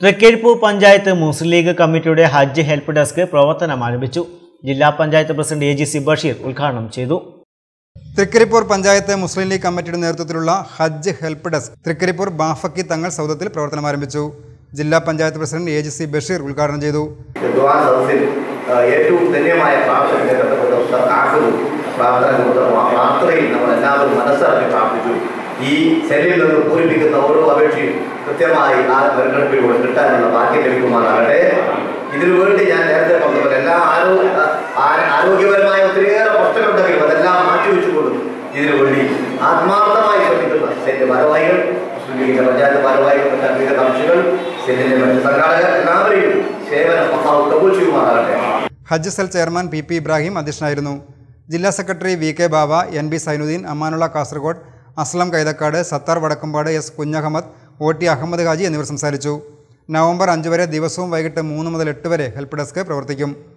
തൃക്കരിപ്പൂർ പഞ്ചായത്ത് മുസ്ലിം ലീഗ് കമ്മിറ്റിയുടെ ഹജ്ജ് help desk പ്രവർത്തനം ആരംഭിച്ചു ജില്ലാ panchayat president A G C Basheer ഉദ്ഘാടനം ചെയ്തു തൃക്കരിപ്പൂർ പഞ്ചായത്ത് മുസ്ലിം ലീഗ് കമ്മിറ്റിയുടെ നേതൃത്വത്തിലുള്ള ഹജ്ജ് ഹെൽപ്പ് ഡെസ്ക് തൃക്കരിപ്പൂർ ബാഫക്കി തങ്ങൾ സൗദത്തിൽ പ്രവർത്തനം ആരംഭിച്ചു ജില്ലാ panchayat president A G C Basheer ഉദ്ഘാടനം ചെയ്തു ദ്വാ സദസ്സിൽ ആ, ഏറ്റവും ധന്യമായ പ്രാർത്ഥനയെ ബന്ധപ്പെട്ട ആഗ്രഹവും പ്രാർത്ഥന കൊണ്ട് പ്രാർത്ഥനയിൽ നമ്മൾ എല്ലാവരും മനസ്സിലാക്കി പ്രാർത്ഥിച്ചു ഈ ശല്യം നിന്ന് പൂരിപ്പിക്കുന്ന ഓരോ അപേക്ഷയും കൃത്യമായി ആ തെരഞ്ഞെടുപ്പിലൂടെ കിട്ടാനുള്ള ഭാഗ്യം ലഭിക്കുമാറാകട്ടെ ഇതിനു വേണ്ടി ഞാൻ നേരത്തെ പറഞ്ഞതുപോലെ എല്ലാ ആരോഗ്യ ആ- ആരോഗ്യപരമായ ഒത്തിരിയേറെ പ്രശ്നങ്ങളുണ്ടെങ്കിലും അതെല്ലാം മാറ്റിവെച്ചുകൊണ്ടും ഇതിനു വേണ്ടി ആത്മാർത്ഥമായി ശ്രമിക്കുന്ന സെന്റ് ഭാരവാഹികൾ മുസ്ലിം ലീഗിന്റെ പഞ്ചായത്ത് ഭാരവാഹികൾ മറ്റ് വിവിധ കക്ഷികൾ സെന്റിന്റെ മറ്റ് സംഘാടകർ എല്ലാവരെയും സേവനം അള്ളാഹു കബൂൽ ചെയ്യുമാറാകട്ടെ ഹജ്ജ് cell chairman P P Ibrahim അധ്യക്ഷനായിരുന്നു ജില്ലാ secretary V K Baba N B Zainuddin Amanulla Kasaragod Aslam Kaithakkad Sathar Vadakkumpad S Kunhahammad O T Ahmed Haji എന്നിവർ സംസാരിച്ചു നവംബർ അഞ്ച് വരെ ദിവസവും വൈകിട്ട് മൂന്ന് മുതൽ എട്ട് വരെ ഹെൽപ്പ് ഡെസ്ക് പ്രവർത്തിക്കും